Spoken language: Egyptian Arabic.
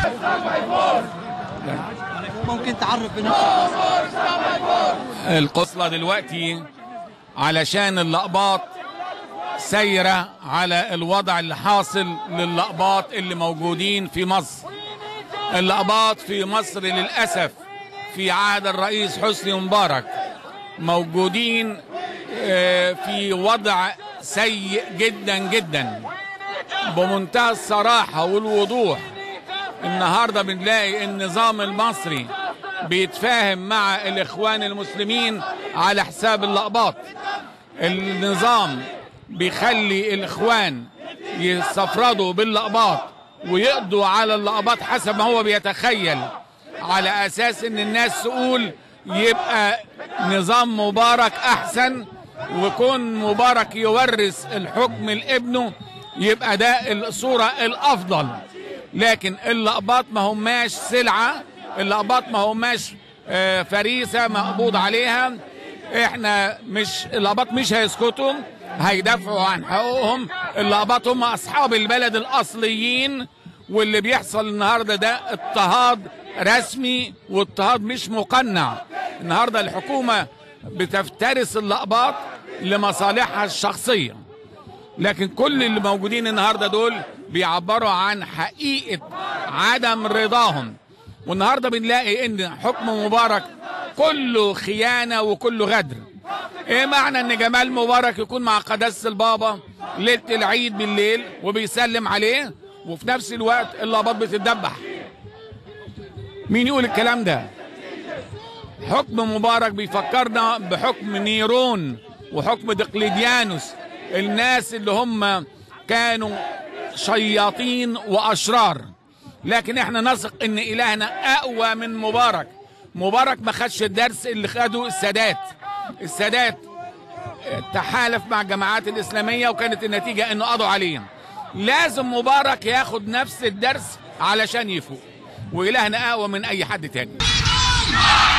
ممكن تعرف بنفسك القصلة دلوقتي علشان اللقباط سايرة على الوضع اللي حاصل للقباط اللي موجودين في مصر اللقباط في مصر للأسف في عهد الرئيس حسني مبارك موجودين آه، في وضع سيء جدا جدا بمنتهى الصراحة والوضوح النهاردة بنلاقي النظام المصري بيتفاهم مع الإخوان المسلمين على حساب اللقباط النظام بيخلي الإخوان يستفردوا باللقباط ويقضوا على اللقباط حسب ما هو بيتخيل على أساس إن الناس تقول يبقى نظام مبارك أحسن وكون مبارك يورث الحكم لابنه يبقى ده الصورة الأفضل لكن اللقباط ما هماش سلعة اللقباط ما هماش آه، فريسة مقبوض عليها احنا مش اللقباط مش هيسكتوا هيدافعوا عن حقوقهم اللقباط هم اصحاب البلد الاصليين واللي بيحصل النهارده ده اضطهاد رسمي واضطهاد مش مقنع النهارده الحكومه بتفترس اللقباط لمصالحها الشخصيه لكن كل اللي موجودين النهارده دول بيعبروا عن حقيقه عدم رضاهم والنهارده بنلاقي ان حكم مبارك كله خيانه وكله غدر ايه معنى ان جمال مبارك يكون مع قداسه البابا ليله العيد بالليل وبيسلم عليه وفي نفس الوقت اللقبات بتتدبح مين يقول الكلام ده حكم مبارك بيفكرنا بحكم نيرون وحكم دقلديانوس الناس اللي هم كانوا شياطين واشرار لكن احنا نثق ان الهنا اقوى من مبارك مبارك ما خدش الدرس اللي خده السادات السادات تحالف مع الجماعات الاسلاميه وكانت النتيجه انه قضوا عليه لازم مبارك ياخد نفس الدرس علشان يفوق والهنا اقوى من اي حد تاني